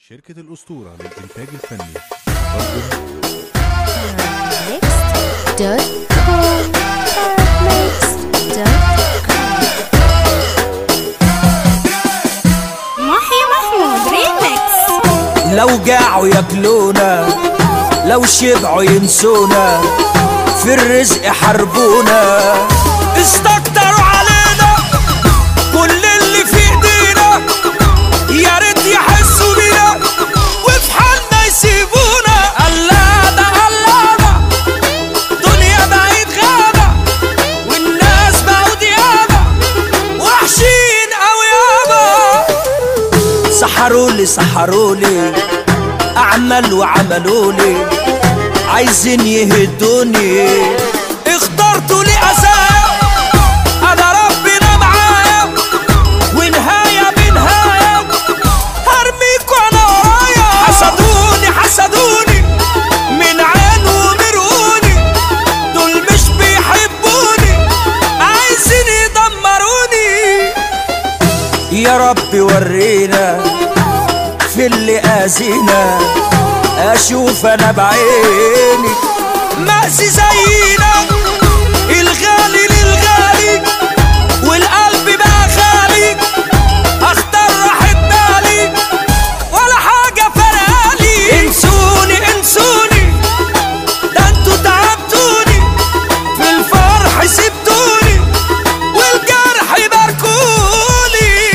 شركة الأسطورة للإنتاج الفني تقدم Next.com Next.com محي محمود ريميكس لو جاعوا ياكلونا لو شبعوا ينسونا في الرزق حاربونا استكتروا علينا كل اللي في ايدينا يا ريت يحسوا بينا وفي حالنا يسيبونا الله ده الله ده دنيا بعيد غابة والناس بقوا ديابة وحشين أوي يابا سحرولي سحرولي اعمل وعملولي عايزين يهدوني اخترتوا لي اسايا انا ربنا معايا ونهاية بنهاية هرميكوا انا ورايا حسدوني حسدوني من عين ومرقوني دول مش بيحبوني عايزين يدمروني يا رب ورينا في اللي اذينا اشوف انا بعيني مأسي زينا الغالي للغالي والقلب بقى خالي اختار راحة بالي ولا حاجة فرقالي انسوني انسوني ده انتوا تعبتوني في الفرح سبتوني والجرح باركولي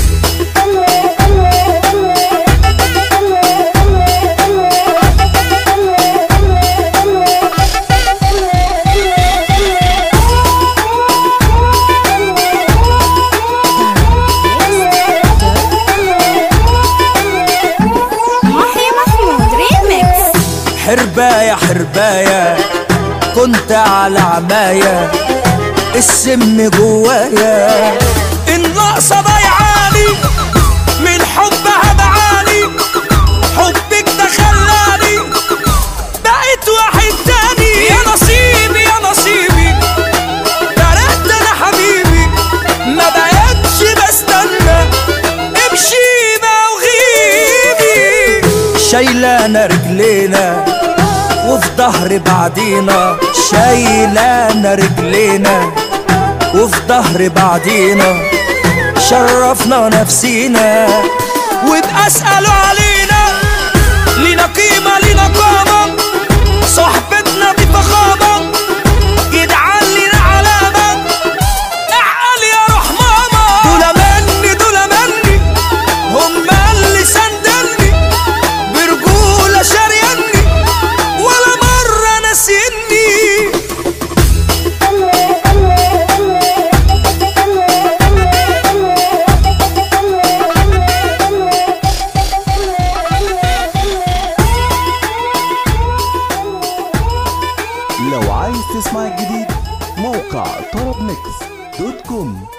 محي محمود ريميكس حرباية حرباية كنت على عماية السم جوايا الناقصة ضيعاني من حبها بعاني حبك ده خلاني بقيت واحد تاني يا نصيبي يا نصيبي بردت انا حبيبي ما بقتش بستنى امشي بقى وغيبي شايلانا رجلينا وفي ظهر بعدينا شايلانا رجلينا وفي ظهر بعدينا شرفنا نفسينا وابقى اسألوا علينا لينا قيمة لينا قامة صحبتنا دي فخامة جدعان لينا علامة اعقل يا روح ماما دول مني دول مني هم اللي سندني برجولة شاريني ولا مرة ناسيني لو عايز تسمع الجديد موقع طرب ميكس دوت كوم